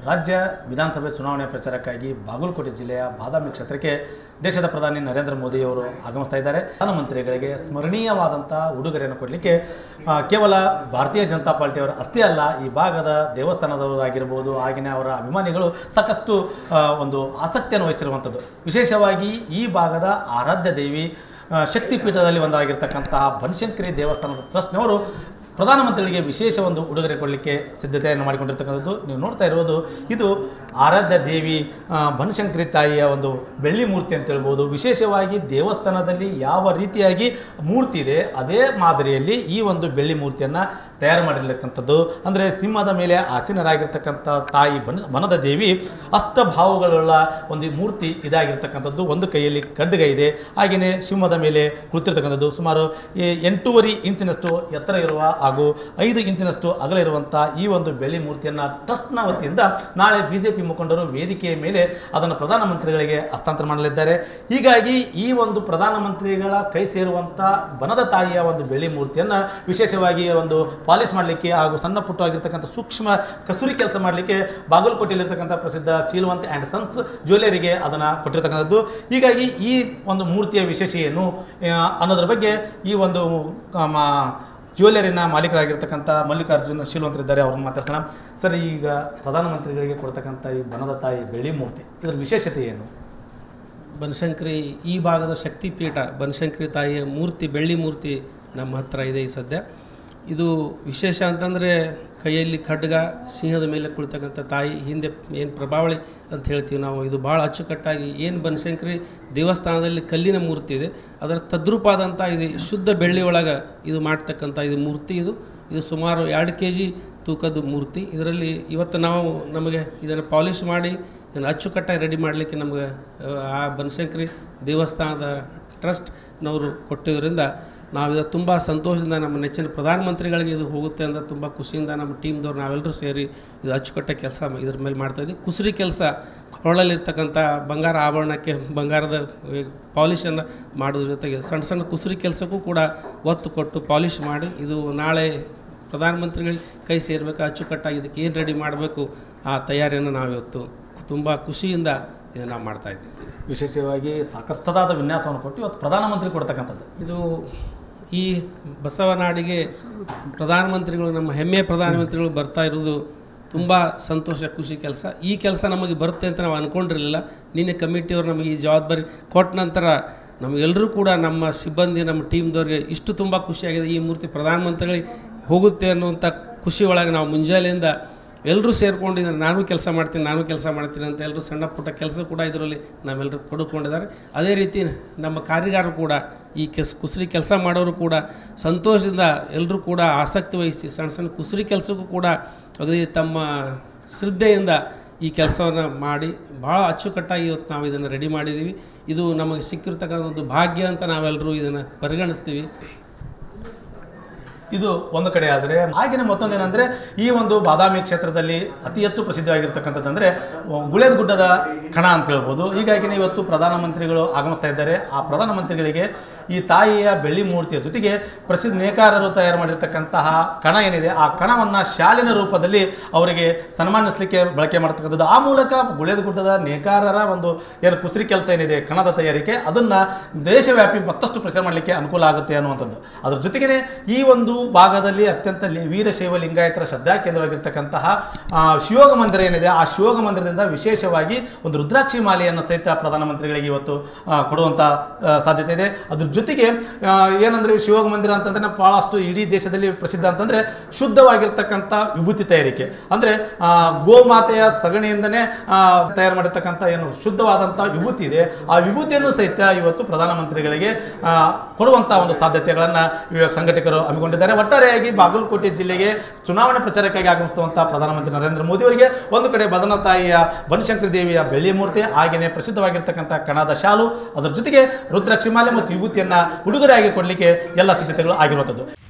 ರಾಜ್ಯ ವಿಧಾನಸಭೆ ಚುನಾವಣೆ ಪ್ರಚಾರಕ್ಕಾಗಿ ಬಾಗಲಕೋಟೆ ಜಿಲ್ಲೆಯ ಬಾದಾಮಿ ಕ್ಷೇತ್ರಕ್ಕೆ ದೇಶದ ಪ್ರಧಾನಿ ನರೇಂದ್ರ ಮೋದಿಯವರು ಆಗಮಿಸ್ತಾ ಇದ್ದಾರೆ ಪ್ರಧಾನಮಂತ್ರಿಗಳಿಗೆ ಸ್ಮರಣೀಯವಾದಂಥ ಉಡುಗೊರೆಯನ್ನು ಕೊಡಲಿಕ್ಕೆ ಆ, ಕೇವಲ ಭಾರತೀಯ ಜನತಾ ಪಾರ್ಟಿಯವರು ಅಷ್ಟೇ ಅಲ್ಲ ಈ ಭಾಗದ ದೇವಸ್ಥಾನದವರಾಗಿರ್ಬೋದು ಆಗಿನ ಅವರ ಅಭಿಮಾನಿಗಳು ಸಾಕಷ್ಟು ಆ, ಒಂದು ಆಸಕ್ತಿಯನ್ನು ವಹಿಸಿರುವಂಥದ್ದು ವಿಶೇಷವಾಗಿ ಈ ಭಾಗದ ಆರಾಧ್ಯ ದೇವಿ ಆ, ಶಕ್ತಿಪೀಠದಲ್ಲಿ ಒಂದಾಗಿರ್ತಕ್ಕಂತಹ ಬನಶಂಕರಿ ದೇವಸ್ಥಾನದ ಟ್ರಸ್ಟ್ನವರು ಪ್ರಧಾನಮಂತ್ರಿಗಳಿಗೆ ವಿಶೇಷ ಒಂದು ಉಡುಗೊರೆ ಕೊಡಲಿಕ್ಕೆ ಸಿದ್ಧತೆಯನ್ನು ಮಾಡಿಕೊಂಡಿರ್ತಕ್ಕಂಥದ್ದು ನೀವು ನೋಡ್ತಾ ಇರುವುದು ಇದು ಆರಾಧ್ಯ ದೇವಿ ಆ, ಬನಶಂಕರಿ ತಾಯಿಯ ಒಂದು ಬೆಳ್ಳಿ ಮೂರ್ತಿ ಅಂತ ಹೇಳ್ಬೋದು ವಿಶೇಷವಾಗಿ ದೇವಸ್ಥಾನದಲ್ಲಿ ಯಾವ ರೀತಿಯಾಗಿ ಮೂರ್ತಿ ಇದೆ ಅದೇ ಮಾದರಿಯಲ್ಲಿ ಈ ಒಂದು ಬೆಳ್ಳಿ ಮೂರ್ತಿಯನ್ನು ತಯಾರು ಮಾಡಿರ್ತಕ್ಕಂಥದ್ದು ಅಂದರೆ ಸಿಂಹದ ಮೇಲೆ ಆಸೀನರಾಗಿರ್ತಕ್ಕಂಥ ತಾಯಿ ಬನ ಬನದ ದೇವಿ ಅಷ್ಟಭಾವಗಳುಳ್ಳ ಒಂದು ಮೂರ್ತಿ ಇದಾಗಿರ್ತಕ್ಕಂಥದ್ದು ಒಂದು ಕೈಯಲ್ಲಿ ಖಡ್ಗ ಇದೆ ಹಾಗೆಯೇ ಸಿಂಹದ ಮೇಲೆ ಕುಳಿತಿರ್ತಕ್ಕಂಥದ್ದು ಸುಮಾರು ಈ ಎಂಟೂವರೆ ಇಂಚಿನಷ್ಟು ಎತ್ತರ ಇರುವ ಹಾಗೂ ಐದು ಇಂಚಿನಷ್ಟು ಅಗಲ ಇರುವಂಥ ಈ ಒಂದು ಬೆಳ್ಳಿ ಮೂರ್ತಿಯನ್ನು ಟ್ರಸ್ಟ್ನ ವತಿಯಿಂದ ನಾಳೆ ಬಿ ಜೆ ಪಿ ಮುಖಂಡರು ವೇದಿಕೆಯ ಮೇಲೆ ಅದನ್ನು ಪ್ರಧಾನಮಂತ್ರಿಗಳಿಗೆ ಹಸ್ತಾಂತರ ಮಾಡಲಿದ್ದಾರೆ ಹೀಗಾಗಿ ಈ ಒಂದು ಪ್ರಧಾನಮಂತ್ರಿಗಳ ಕೈ ಸೇರುವಂಥ ಬನದ ತಾಯಿಯ ಒಂದು ಬೆಳ್ಳಿ ಮೂರ್ತಿಯನ್ನು ವಿಶೇಷವಾಗಿ ಒಂದು ಪಾಲಿಶ್ ಮಾಡಲಿಕ್ಕೆ ಹಾಗೂ ಸಣ್ಣ ಪುಟ್ಟವಾಗಿರ್ತಕ್ಕಂಥ ಸೂಕ್ಷ್ಮ ಕಸೂರಿ ಕೆಲಸ ಮಾಡಲಿಕ್ಕೆ ಬಾಗಲಕೋಟೆಯಲ್ಲಿರ್ತಕ್ಕಂಥ ಪ್ರಸಿದ್ಧ ಸೀಲ್ವಂತ್ ಆ್ಯಂಡ್ ಸನ್ಸ್ ಜ್ಯುವೆಲರಿಗೆ ಅದನ್ನು ಕೊಟ್ಟಿರ್ತಕ್ಕಂಥದ್ದು ಹೀಗಾಗಿ ಈ ಒಂದು ಮೂರ್ತಿಯ ವಿಶೇಷ ಏನು ಆ, ಅನ್ನೋದ್ರ ಬಗ್ಗೆ ಈ ಒಂದು ಆ, ಮಾ- ಜ್ಯುವೆಲರಿನ ಮಾಲೀಕರಾಗಿರ್ತಕ್ಕಂಥ ಮಲ್ಲಿಕಾರ್ಜುನ್ ಶೀಲವಂತರಿದ್ದಾರೆ ಅವ್ರನ್ನ ಮಾತಾಡ್ಸೋಣ ಸರ್ ಈಗ ಪ್ರಧಾನಮಂತ್ರಿಗಳಿಗೆ ಕೊಡ್ತಕ್ಕಂಥ ಈ ಬನದ ತಾಯಿ ಬೆಳ್ಳಿ ಮೂರ್ತಿ ಇದರ ವಿಶೇಷತೆ ಏನು ಬನಶಂಕರಿ ಈ ಭಾಗದ ಶಕ್ತಿಪೀಠ ಬನಶಂಕರಿ ತಾಯಿಯ ಮೂರ್ತಿ ಬೆಳ್ಳಿ ಮೂರ್ತಿ ನಮ್ಮ ಹತ್ರ ಇದೆ ಈ ಸದ್ಯ ಇದು ವಿಶೇಷ ಅಂತಂದರೆ ಕೈಯಲ್ಲಿ ಖಡ್ಗ ಸಿಂಹದ ಮೇಲೆ ಕುಳಿತಕ್ಕಂಥ ತಾಯಿ ಹಿಂದೆ ಏನು ಪ್ರಭಾವಳಿ ಅಂತ ಹೇಳ್ತೀವಿ ನಾವು ಇದು ಭಾಳ ಅಚ್ಚುಕಟ್ಟಾಗಿ ಏನು ಬನಶಂಕರಿ ದೇವಸ್ಥಾನದಲ್ಲಿ ಕಲ್ಲಿನ ಮೂರ್ತಿ ಇದೆ ಅದರ ತದ್ರೂಪಾದಂಥ ಇದು ಶುದ್ಧ ಬೆಳ್ಳಿ ಒಳಗೆ ಇದು ಮಾಡ್ತಕ್ಕಂಥ ಇದು ಮೂರ್ತಿ ಇದು ಇದು ಸುಮಾರು ಎರಡು ಕೆ ಜಿ ತೂಕದ ಮೂರ್ತಿ ಇದರಲ್ಲಿ ಇವತ್ತು ನಾವು ನಮಗೆ ಇದನ್ನು ಪಾಲಿಷ್ ಮಾಡಿ ಇದನ್ನು ಅಚ್ಚುಕಟ್ಟಾಗಿ ರೆಡಿ ಮಾಡಲಿಕ್ಕೆ ನಮಗೆ ಆ, ಆ ಬನಶಂಕರಿ ದೇವಸ್ಥಾನದ ಟ್ರಸ್ಟ್ನವರು ಕೊಟ್ಟಿದ್ದರಿಂದ ನಾವು ಇದು ತುಂಬ ಸಂತೋಷದಿಂದ ನಮ್ಮ ನೆಚ್ಚಿನ ಪ್ರಧಾನಮಂತ್ರಿಗಳಿಗೆ ಇದು ಹೋಗುತ್ತೆ ಅಂತ ತುಂಬ ಖುಷಿಯಿಂದ ನಮ್ಮ ಟೀಮ್ದವ್ರು ನಾವೆಲ್ಲರೂ ಸೇರಿ ಇದು ಅಚ್ಚುಕಟ್ಟಾಗಿ ಕೆಲಸ ಇದ್ರ ಮೇಲೆ ಮಾಡ್ತಾಯಿದ್ವಿ ಕುಸುರಿ ಕೆಲಸ ಹೊಳಲಿರ್ತಕ್ಕಂಥ ಬಂಗಾರ ಆಭರಣಕ್ಕೆ ಬಂಗಾರದ ಪಾಲಿಷನ್ನು ಮಾಡೋದ್ರ ಜೊತೆಗೆ ಸಣ್ಣ ಸಣ್ಣ ಕುಸುರಿ ಕೆಲಸಕ್ಕೂ ಕೂಡ ಒತ್ತು ಕೊಟ್ಟು ಪಾಲಿಷ್ ಮಾಡಿ ಇದು ನಾಳೆ ಪ್ರಧಾನಮಂತ್ರಿಗಳಿಗೆ ಕೈ ಸೇರಬೇಕು ಅಚ್ಚುಕಟ್ಟಾಗಿ ಇದಕ್ಕೆ ಏನು ರೆಡಿ ಮಾಡಬೇಕು ಆ ತಯಾರಿಯನ್ನು ನಾವಿವತ್ತು ತುಂಬ ಖುಷಿಯಿಂದ ಇದನ್ನು ನಾವು ಮಾಡ್ತಾಯಿದ್ದೀವಿ ವಿಶೇಷವಾಗಿ ಸಾಕಷ್ಟದಾದ ವಿನ್ಯಾಸವನ್ನು ಕೊಟ್ಟು ಇವತ್ತು ಪ್ರಧಾನಮಂತ್ರಿ ಕೊಡ್ತಕ್ಕಂಥದ್ದು ಇದು ಈ ಬಸವನಾಡಿಗೆ ಪ್ರಧಾನಮಂತ್ರಿಗಳು ನಮ್ಮ ಹೆಮ್ಮೆಯ ಪ್ರಧಾನಮಂತ್ರಿಗಳು ಬರ್ತಾ ಇರೋದು ತುಂಬ ಸಂತೋಷ ಖುಷಿ ಕೆಲಸ ಈ ಕೆಲಸ ನಮಗೆ ಬರುತ್ತೆ ಅಂತ ನಾವು ಅಂದ್ಕೊಂಡಿರಲಿಲ್ಲ ನಿನ್ನೆ ಕಮಿಟಿಯವರು ನಮಗೆ ಈ ಜವಾಬ್ದಾರಿ ಕೊಟ್ಟ ನಂತರ ನಮಗೆಲ್ಲರೂ ಕೂಡ ನಮ್ಮ ಸಿಬ್ಬಂದಿ ನಮ್ಮ ಟೀಮ್ದವ್ರಿಗೆ ಇಷ್ಟು ತುಂಬ ಖುಷಿಯಾಗಿದೆ ಈ ಮೂರ್ತಿ ಪ್ರಧಾನಮಂತ್ರಿಗಳಿಗೆ ಹೋಗುತ್ತೆ ಅನ್ನುವಂಥ ಖುಷಿ ಒಳಗೆ ನಾವು ಮುಂಜಾನೆಯಿಂದ ಎಲ್ಲರೂ ಸೇರ್ಕೊಂಡಿದ್ದಾರೆ ನಾನು ಕೆಲಸ ಮಾಡ್ತೀನಿ ನಾನು ಕೆಲಸ ಮಾಡ್ತೀನಿ ಅಂತ ಎಲ್ಲರೂ ಸಣ್ಣ ಪುಟ್ಟ ಕೆಲಸ ಕೂಡ ಇದರಲ್ಲಿ ನಾವೆಲ್ಲರೂ ತೊಡಕೊಂಡಿದ್ದಾರೆ ಅದೇ ರೀತಿ ನಮ್ಮ ಕಾರ್ಯಗಾರರು ಕೂಡ ಈ ಕೆಸ್ ಕುಸರಿ ಕೆಲಸ ಮಾಡೋರು ಕೂಡ ಸಂತೋಷದಿಂದ ಎಲ್ಲರೂ ಕೂಡ ಆಸಕ್ತಿ ವಹಿಸಿ ಸಣ್ಣ ಸಣ್ಣ ಕುಸರಿ ಕೆಲಸಕ್ಕೂ ಕೂಡ ಅಗದಿ ತಮ್ಮ ಶ್ರದ್ಧೆಯಿಂದ ಈ ಕೆಲಸವನ್ನು ಮಾಡಿ ಭಾಳ ಅಚ್ಚುಕಟ್ಟಾಗಿ ಇವತ್ತು ನಾವು ಇದನ್ನು ರೆಡಿ ಮಾಡಿದ್ದೀವಿ ಇದು ನಮಗೆ ಸಿಕ್ಕಿರ್ತಕ್ಕಂಥ ಒಂದು ಭಾಗ್ಯ ಅಂತ ನಾವೆಲ್ಲರೂ ಇದನ್ನು ಪರಿಗಣಿಸ್ತೀವಿ ಇದು ಒಂದು ಕಡೆ ಆದರೆ ಹಾಗೆಯೇ ಮತ್ತೊಂದೇನೆಂದರೆ ಈ ಒಂದು ಬಾದಾಮಿ ಕ್ಷೇತ್ರದಲ್ಲಿ ಅತಿ ಹೆಚ್ಚು ಪ್ರಸಿದ್ಧವಾಗಿರ್ತಕ್ಕಂಥದ್ದಂದರೆ ಗುಳೇದ ಗುಡ್ಡದ ಕಣ ಅಂತ ಹೇಳ್ಬೋದು ಹೀಗಾಗಿನೇ ಇವತ್ತು ಪ್ರಧಾನಮಂತ್ರಿಗಳು ಆಗಮಿಸ್ತಾ ಇದ್ದಾರೆ ಆ ಪ್ರಧಾನಮಂತ್ರಿಗಳಿಗೆ ಈ ತಾಯಿಯ ಬೆಳ್ಳಿ ಮೂರ್ತಿಯ ಜೊತೆಗೆ ಪ್ರಸಿದ್ಧ ನೇಕಾರರು ತಯಾರು ಮಾಡಿರ್ತಕ್ಕಂತಹ ಕಣ ಏನಿದೆ ಆ ಕಣವನ್ನು ಶಾಲಿನ ರೂಪದಲ್ಲಿ ಅವರಿಗೆ ಸನ್ಮಾನಿಸಲಿಕ್ಕೆ ಬಳಕೆ ಮಾಡ್ತಕ್ಕಂಥದ್ದು ಆ ಮೂಲಕ ಗುಳೇದ ಗುಡ್ಡದ ನೇಕಾರರ ಒಂದು ಏನು ಕುಸರಿ ಕೆಲಸ ಏನಿದೆ ಕಣದ ತಯಾರಿಕೆ ಅದನ್ನು ದೇಶವ್ಯಾಪಿ ಮತ್ತಷ್ಟು ಪ್ರಚಾರ ಮಾಡಲಿಕ್ಕೆ ಅನುಕೂಲ ಆಗುತ್ತೆ ಅನ್ನುವಂಥದ್ದು ಅದ್ರ ಜೊತೆಗೇ ಈ ಒಂದು ಭಾಗದಲ್ಲಿ ಅತ್ಯಂತ ಲಿ- ವೀರಶೈವ ಲಿಂಗಾಯತರ ಶ್ರದ್ಧಾ ಕೇಂದ್ರವಾಗಿರ್ತಕ್ಕಂತಹ ಆ, ಶಿವೋಗ ಮಂದಿರ ಏನಿದೆ ಆ ಶಿವೋಗ ಮಂದಿರದಿಂದ ವಿಶೇಷವಾಗಿ ಒಂದು ರುದ್ರಾಕ್ಷಿ ಮಾಲೆಯನ್ನು ಸಹಿತ ಪ್ರಧಾನಮಂತ್ರಿಗಳಿಗೆ ಇವತ್ತು ಆ, ಕೊಡುವಂಥ ಆ, ಸಾಧ್ಯತೆ ಇದೆ ಅದ್ರ ಜೊತೆಗೆ ಆ, ಏನಂದ್ರೆ ಶಿವೋಗ ಮಂದಿರ ಅಂತಂದ್ರೆ ಭಾಳಷ್ಟು ಇಡೀ ದೇಶದಲ್ಲಿ ಪ್ರಸಿದ್ಧ ಅಂತಂದ್ರೆ ಶುದ್ಧವಾಗಿರ್ತಕ್ಕಂಥ ವಿಭೂತಿ ತಯಾರಿಕೆ ಅಂದ್ರೆ ಆ, ಗೋಮಾತೆಯ ಸಗಣಿಯಿಂದನೇ ಆ, ತಯಾರು ಮಾಡಿರ್ತಕ್ಕಂಥ ಏನು ಶುದ್ಧವಾದಂಥ ವಿಭೂತಿ ಇದೆ ಆ ವಿಭೂತಿಯನ್ನು ಸಹಿತ ಇವತ್ತು ಪ್ರಧಾನಮಂತ್ರಿಗಳಿಗೆ ಆ, ಕೊಡುವಂಥ ಒಂದು ಸಾಧ್ಯತೆಗಳನ್ನು ಇವಾಗ ಸಂಘಟಕರು ಹಮ್ಮಿಕೊಂಡಿದ್ದಾರೆ ಒಟ್ಟಾರೆಯಾಗಿ ಬಾಗಲಕೋಟೆ ಜಿಲ್ಲೆಗೆ ಚುನಾವಣೆ ಪ್ರಚಾರಕ್ಕಾಗಿ ಆಗಮಿಸುವಂಥ ಪ್ರಧಾನಮಂತ್ರಿ ನರೇಂದ್ರ ಮೋದಿ ಅವರಿಗೆ ಒಂದು ಕಡೆ ಬದನ ತಾಯಿಯ ಬನಶಂಕರಿ ದೇವಿಯ ಬೆಳ್ಳಿ ಮೂರ್ತಿ ಹಾಗೆಯೇ ಪ್ರಸಿದ್ಧವಾಗಿರ್ತಕ್ಕಂಥ ಕಣದ ಶಾಲು ಅದರ ಜೊತೆಗೆ ರುದ್ರಾಕ್ಷಿಮಾಲೆ ಮತ್ತು ವಿಭೂತಿಯನ್ನು ಉಡುಗೊರೆಯಾಗಿ ಕೊಡಲಿಕ್ಕೆ ಎಲ್ಲ ಸಿದ್ಧತೆಗಳು ಆಗಿರುವಂಥದ್ದು